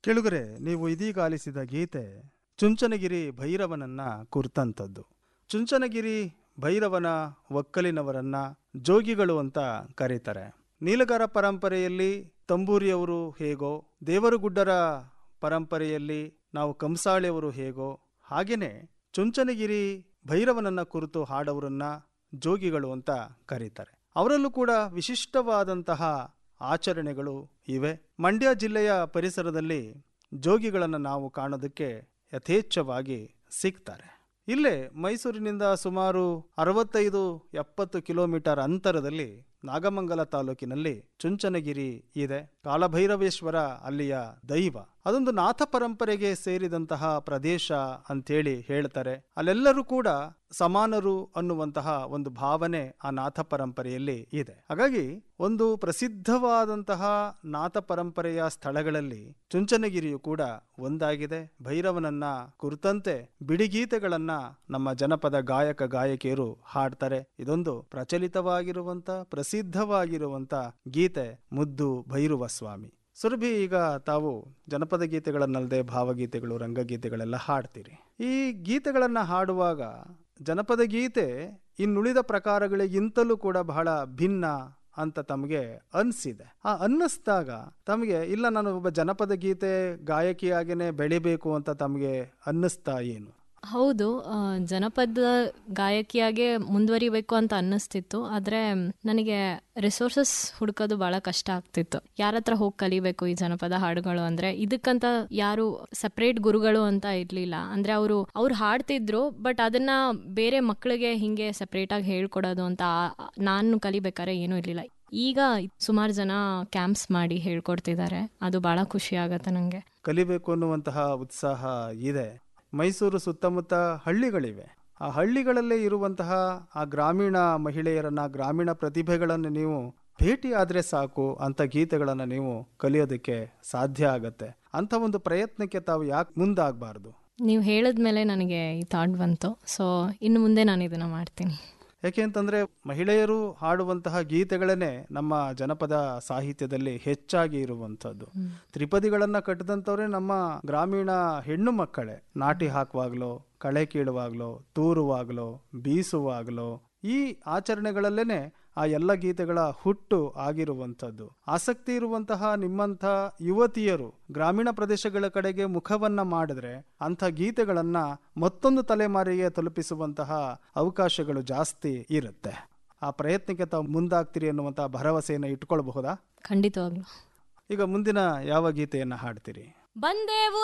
ಕೆಳಗರೆ ನೀವು ಇದೀಗ ಆಲಿಸಿದ ಗೀತೆ ಚುಂಚನಗಿರಿ ಭೈರವನನ್ನ ಕುರಿತಂಥದ್ದು ಚುಂಚನಗಿರಿ ಭೈರವನ ಒಕ್ಕಲಿನವರನ್ನ ಜೋಗಿಗಳು ಅಂತ ಕರೀತಾರೆ ನೀಲಗಾರ ಪರಂಪರೆಯಲ್ಲಿ ತಂಬೂರಿಯವರು ಹೇಗೋ ದೇವರುಗುಡ್ಡರ ಪರಂಪರೆಯಲ್ಲಿ ನಾವು ಕಂಸಾಳಿಯವರು ಹೇಗೋ ಹಾಗೇನೆ ಚುಂಚನಗಿರಿ ಭೈರವನನ್ನ ಕುರಿತು ಹಾಡೋರನ್ನ ಜೋಗಿಗಳು ಅಂತ ಕರೀತಾರೆ ಅವರಲ್ಲೂ ಕೂಡ ವಿಶಿಷ್ಟವಾದಂತಹ ಆಚರಣೆಗಳು ಇವೆ ಮಂಡ್ಯ ಜಿಲ್ಲೆಯ ಪರಿಸರದಲ್ಲಿ ಜೋಗಿಗಳನ್ನು ನಾವು ಕಾಣೋದಕ್ಕೆ ಯಥೇಚ್ಛವಾಗಿ ಸಿಗ್ತಾರೆ ಇಲ್ಲೇ ಮೈಸೂರಿನಿಂದ ಸುಮಾರು ಅರವತ್ತೈದು ಎಪ್ಪತ್ತು ಕಿಲೋಮೀಟರ್ ಅಂತರದಲ್ಲಿ ನಾಗಮಂಗಲ ತಾಲೂಕಿನಲ್ಲಿ ಚುಂಚನಗಿರಿ ಇದೆ ಕಾಲಭೈರವೇಶ್ವರ ಅಲ್ಲಿಯ ದೈವ ಅದೊಂದು ನಾಥ ಪರಂಪರೆಗೆ ಸೇರಿದಂತಹ ಪ್ರದೇಶ ಅಂತೇಳಿ ಹೇಳ್ತಾರೆ ಅಲ್ಲೆಲ್ಲರೂ ಕೂಡ ಸಮಾನರು ಅನ್ನುವಂತಹ ಒಂದು ಭಾವನೆ ಆ ನಾಥ ಪರಂಪರೆಯಲ್ಲಿ ಇದೆ ಹಾಗಾಗಿ ಒಂದು ಪ್ರಸಿದ್ಧವಾದಂತಹ ನಾಥ ಪರಂಪರೆಯ ಸ್ಥಳಗಳಲ್ಲಿ ಚುಂಚನಗಿರಿಯು ಕೂಡ ಒಂದಾಗಿದೆ ಭೈರವನನ್ನ ಕುರಿತಂತೆ ಬಿಡಿಗೀತೆಗಳನ್ನ ನಮ್ಮ ಜನಪದ ಗಾಯಕ ಗಾಯಕಿಯರು ಹಾಡ್ತಾರೆ ಇದೊಂದು ಪ್ರಚಲಿತವಾಗಿರುವಂತ ಪ್ರಸಿದ್ಧವಾಗಿರುವಂತ ಗೀತೆ ಮುದ್ದು ಭೈರವ ಸ್ವಾಮಿ ಸುರಭಿ ಈಗ ತಾವು ಜನಪದ ಗೀತೆಗಳನ್ನಲ್ಲದೆ ಭಾವಗೀತೆಗಳು ರಂಗಗೀತೆಗಳೆಲ್ಲ ಹಾಡ್ತೀರಿ ಈ ಗೀತೆಗಳನ್ನ ಹಾಡುವಾಗ ಜನಪದ ಗೀತೆ ಇನ್ನುಳಿದ ಪ್ರಕಾರಗಳಿಗಿಂತಲೂ ಕೂಡ ಬಹಳ ಭಿನ್ನ ಅಂತ ತಮಗೆ ಅನಿಸಿದೆ ಆ ಅನ್ನಿಸ್ದಾಗ ತಮಗೆ ಇಲ್ಲ ನಾನು ಒಬ್ಬ ಜನಪದ ಗೀತೆ ಗಾಯಕಿಯಾಗೇನೆ ಬೆಳಿಬೇಕು ಅಂತ ತಮಗೆ ಅನ್ನಿಸ್ತಾ ಏನು ಹೌದು ಆ, ಜನಪದ ಗಾಯಕಿಯಾಗೆ ಮುಂದುವರಿಬೇಕು ಅಂತ ಅನ್ನಿಸ್ತಿತ್ತು ಆದರೆ ನನಗೆ ರಿಸೋರ್ಸಸ್ ಹುಡುಕೋದು ಬಹಳ ಕಷ್ಟ ಆಗ್ತಿತ್ತು ಯಾರ ಹತ್ರ ಹೋಗಿ ಕಲಿಬೇಕು ಈ ಜನಪದ ಹಾಡುಗಳು ಅಂದ್ರೆ ಇದಕ್ಕಂತ ಯಾರು ಸಪ್ರೇಟ್ ಗುರುಗಳು ಅಂತ ಇರ್ಲಿಲ್ಲ ಅಂದ್ರೆ ಅವರು ಅವ್ರು ಹಾಡ್ತಿದ್ರು ಬಟ್ ಅದನ್ನ ಬೇರೆ ಮಕ್ಕಳಿಗೆ ಹಿಂಗೆ ಸಪ್ರೇಟ್ ಆಗಿ ಹೇಳ್ಕೊಡೋದು ಅಂತ ಆ- ನಾನು ಕಲಿಬೇಕಾದ್ರೆ ಏನೂ ಇರ್ಲಿಲ್ಲ ಈಗ ಸುಮಾರು ಜನ ಕ್ಯಾಂಪ್ಸ್ ಮಾಡಿ ಹೇಳ್ಕೊಡ್ತಿದ್ದಾರೆ ಅದು ಬಹಳ ಖುಷಿ ಆಗತ್ತೆ ನಂಗೆ ಕಲಿಬೇಕು ಅನ್ನುವಂತಹ ಉತ್ಸಾಹ ಇದೆ ಮೈಸೂರು ಸುತ್ತಮುತ್ತ ಹಳ್ಳಿಗಳಿವೆ ಆ ಹಳ್ಳಿಗಳಲ್ಲೇ ಇರುವಂತಹ ಆ ಗ್ರಾಮೀಣ ಮಹಿಳೆಯರನ್ನ ಗ್ರಾಮೀಣ ಪ್ರತಿಭೆಗಳನ್ನು ನೀವು ಭೇಟಿ ಆದ್ರೆ ಸಾಕು ಅಂತ ಗೀತೆಗಳನ್ನು ನೀವು ಕಲಿಯೋದಕ್ಕೆ ಸಾಧ್ಯ ಆಗತ್ತೆ ಅಂತ ಒಂದು ಪ್ರಯತ್ನಕ್ಕೆ ತಾವು ಯಾಕೆ ಮುಂದಾಗಬಾರ್ದು ನೀವು ಹೇಳಿದ್ಮೇಲೆ ನನಗೆ ಈ ಥಾಟ್ ಬಂತು ಸೊ ಇನ್ನು ಮುಂದೆ ನಾನು ಇದನ್ನ ಮಾಡ್ತೀನಿ ಯಾಕೆ ಅಂತಂದ್ರೆ ಮಹಿಳೆಯರು ಹಾಡುವಂತಹ ಗೀತೆಗಳನ್ನೇ ನಮ್ಮ ಜನಪದ ಸಾಹಿತ್ಯದಲ್ಲಿ ಹೆಚ್ಚಾಗಿ ಇರುವಂಥದ್ದು ತ್ರಿಪದಿಗಳನ್ನ ಕಟ್ಟಿದಂಥವ್ರೆ ನಮ್ಮ ಗ್ರಾಮೀಣ ಹೆಣ್ಣು ಮಕ್ಕಳೇ ನಾಟಿ ಹಾಕುವಾಗ್ಲೋ ಕಳೆ ಕೀಳುವಾಗ್ಲೋ ತೂರುವಾಗ್ಲೋ ಬೀಸುವಾಗ್ಲೋ ಈ ಆಚರಣೆಗಳಲ್ಲೇನೆ ಆ ಎಲ್ಲ ಗೀತೆಗಳ ಹುಟ್ಟು ಆಗಿರುವಂಥದ್ದು ಆಸಕ್ತಿ ಇರುವಂತಹ ನಿಮ್ಮಂಥ ಯುವತಿಯರು ಗ್ರಾಮೀಣ ಪ್ರದೇಶಗಳ ಕಡೆಗೆ ಮುಖವನ್ನ ಮಾಡಿದ್ರೆ ಅಂಥ ಗೀತೆಗಳನ್ನ ಮತ್ತೊಂದು ತಲೆಮಾರಿಗೆ ತಲುಪಿಸುವಂತಹ ಅವಕಾಶಗಳು ಜಾಸ್ತಿ ಇರುತ್ತೆ ಆ ಪ್ರಯತ್ನಕ್ಕೆ ತಾವು ಮುಂದಾಗ್ತೀರಿ ಅನ್ನುವಂತಹ ಭರವಸೆಯನ್ನು ಇಟ್ಕೊಳ್ಬಹುದಾ ಖಂಡಿತವಾಗ್ಲು ಈಗ ಮುಂದಿನ ಯಾವ ಗೀತೆಯನ್ನ ಹಾಡ್ತೀರಿ ಬಂದೇವು